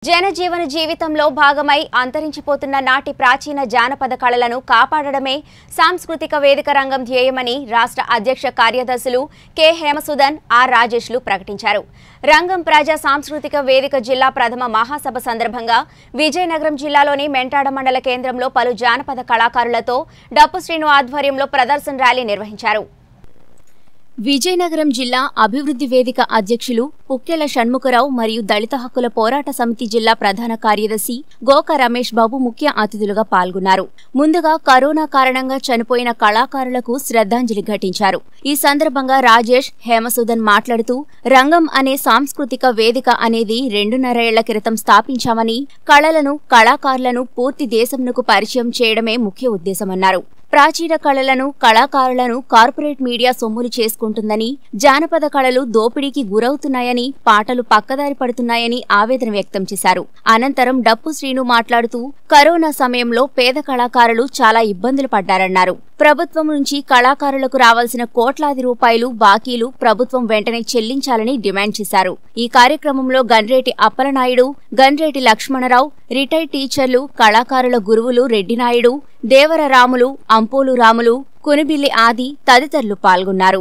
జనజీవన జీవితంలో భాగమై అంతరించిపోతున్న నాటి ప్రాచీన జానపద కళలను కాపాడడమే సాంస్కృతిక వేదిక రంగం ధ్యేయమని రాష్ట్ర అధ్యక్ష కార్యదర్శులు కె హేమసుదన్ ఆర్ రాజేష్లు ప్రకటించారు రంగం ప్రజా సాంస్కృతిక వేదిక జిల్లా ప్రథమ మహాసభ సందర్భంగా విజయనగరం జిల్లాలోని మెంటాడ మండల కేంద్రంలో పలు జానపద కళాకారులతో డప్పు శ్రీను ఆధ్వర్యంలో ప్రదర్శన ర్యాలీ నిర్వహించారు విజయనగరం జిల్లా అభివృద్ధి వేదిక అధ్యక్షులు పుక్కెల షణ్ముఖరావు మరియు దళిత హక్కుల పోరాట సమితి జిల్లా ప్రధాన కార్యదర్శి గోక రమేష్ బాబు ముఖ్య అతిథులుగా పాల్గొన్నారు ముందుగా కరోనా కారణంగా చనిపోయిన కళాకారులకు శ్రద్ధాంజలి ఘటించారు ఈ సందర్భంగా రాజేష్ హేమసుదన్ మాట్లాడుతూ రంగం అనే సాంస్కృతిక వేదిక అనేది రెండున్నరేళ్ల క్రితం స్థాపించామని కళలను కళాకారులను పూర్తి దేశంనకు పరిచయం చేయడమే ముఖ్య ఉద్దేశమన్నారు ప్రాచీన కళలను కళాకారులను కార్పొరేట్ మీడియా సొమ్ములు చేసుకుంటుందని జానపద కళలు దోపిడీకి గురవుతున్నాయని పాటలు పక్కదారి పడుతున్నాయని ఆవేదన వ్యక్తం చేశారు అనంతరం డప్పు శ్రీను మాట్లాడుతూ కరోనా సమయంలో పేద కళాకారులు చాలా ఇబ్బందులు పడ్డారన్నారు ప్రభుత్వం నుంచి కళాకారులకు రావాల్సిన కోట్లాది రూపాయలు బాకీలు ప్రభుత్వం వెంటనే చెల్లించాలని డిమాండ్ చేశారు ఈ కార్యక్రమంలో గన్రేటి అప్పలనాయుడు గన్రేటి లక్ష్మణరావు రిటైర్డ్ టీచర్లు కళాకారుల గురువులు రెడ్డినాయుడు దేవర రాములు అంపోలు రాములు కునిబిల్లి ఆది తదితరులు పాల్గొన్నారు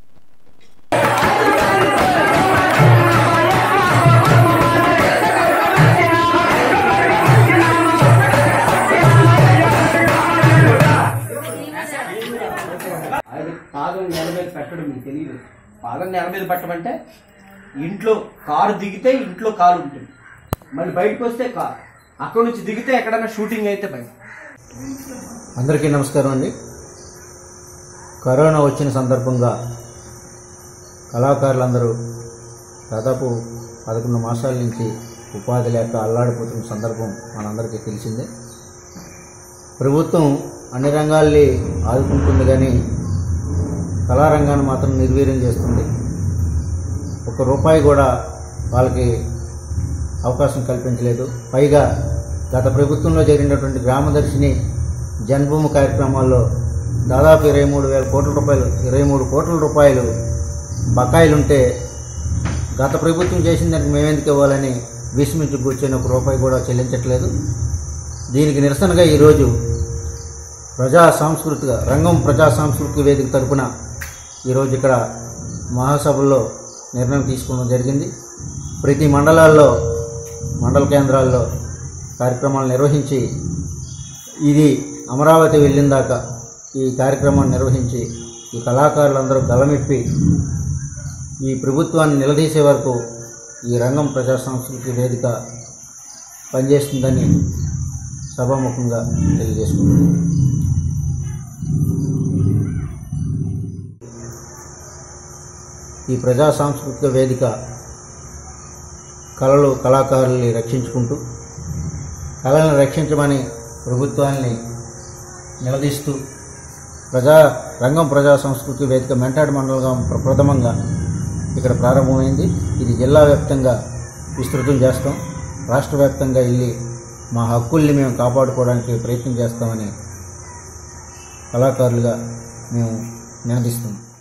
అది పాదం నేల మీద పెట్టడం మీకు తెలియదు పాదం నేల మీద పెట్టమంటే ఇంట్లో కారు దిగితే ఇంట్లో కారు ఉంటుంది మళ్ళీ బయటకు వస్తే కారు అక్కడ నుంచి దిగితే ఎక్కడైనా షూటింగ్ అయితే బయట అందరికీ నమస్కారం అండి కరోనా వచ్చిన సందర్భంగా కళాకారులందరూ దాదాపు పదకొండు మాసాల నుంచి ఉపాధి లేక అల్లాడిపోతున్న సందర్భం మనందరికీ తెలిసిందే ప్రభుత్వం అన్ని రంగాల్ని ఆదుకుంటుంది కానీ కళారంగాన్ని మాత్రం నిర్వీర్యం చేస్తుంది ఒక రూపాయి కూడా వాళ్ళకి అవకాశం కల్పించలేదు పైగా గత ప్రభుత్వంలో జరిగినటువంటి గ్రామదర్శిని జన్మభూమి కార్యక్రమాల్లో దాదాపు ఇరవై మూడు వేల కోట్ల రూపాయలు ఇరవై మూడు కోట్ల రూపాయలు బకాయిలుంటే గత ప్రభుత్వం చేసిన దానికి మేమెందుకు ఇవ్వాలని విస్మించి కూర్చొని ఒక రూపాయి కూడా చెల్లించట్లేదు దీనికి నిరసనగా ఈరోజు ప్రజా సాంస్కృతిక రంగం ప్రజా సాంస్కృతిక వేదిక తరపున ఈరోజు ఇక్కడ మహాసభల్లో నిర్ణయం తీసుకోవడం జరిగింది ప్రతి మండలాల్లో మండల కేంద్రాల్లో కార్యక్రమాలు నిర్వహించి ఇది అమరావతి వెళ్ళిన దాకా ఈ కార్యక్రమాన్ని నిర్వహించి ఈ కళాకారులందరూ గలమెప్పి ఈ ప్రభుత్వాన్ని నిలదీసే వరకు ఈ రంగం ప్రజా సాంస్కృతిక వేదిక పనిచేస్తుందని సభాముఖంగా తెలియజేసుకుంటున్నాను ఈ ప్రజా సాంస్కృతిక వేదిక కళలు కళాకారుల్ని రక్షించుకుంటూ కళలను రక్షించమని ప్రభుత్వాన్ని నిలదీస్తూ ప్రజా రంగం ప్రజా సంస్కృతి వేదిక మెంటాడు మండలంగా ప్రప్రథమంగా ఇక్కడ ప్రారంభమైంది ఇది జిల్లా వ్యాప్తంగా విస్తృతం చేస్తాం రాష్ట్ర వ్యాప్తంగా వెళ్ళి మా హక్కుల్ని మేము కాపాడుకోవడానికి ప్రయత్నం చేస్తామని కళాకారులుగా మేము నినదిస్తున్నాం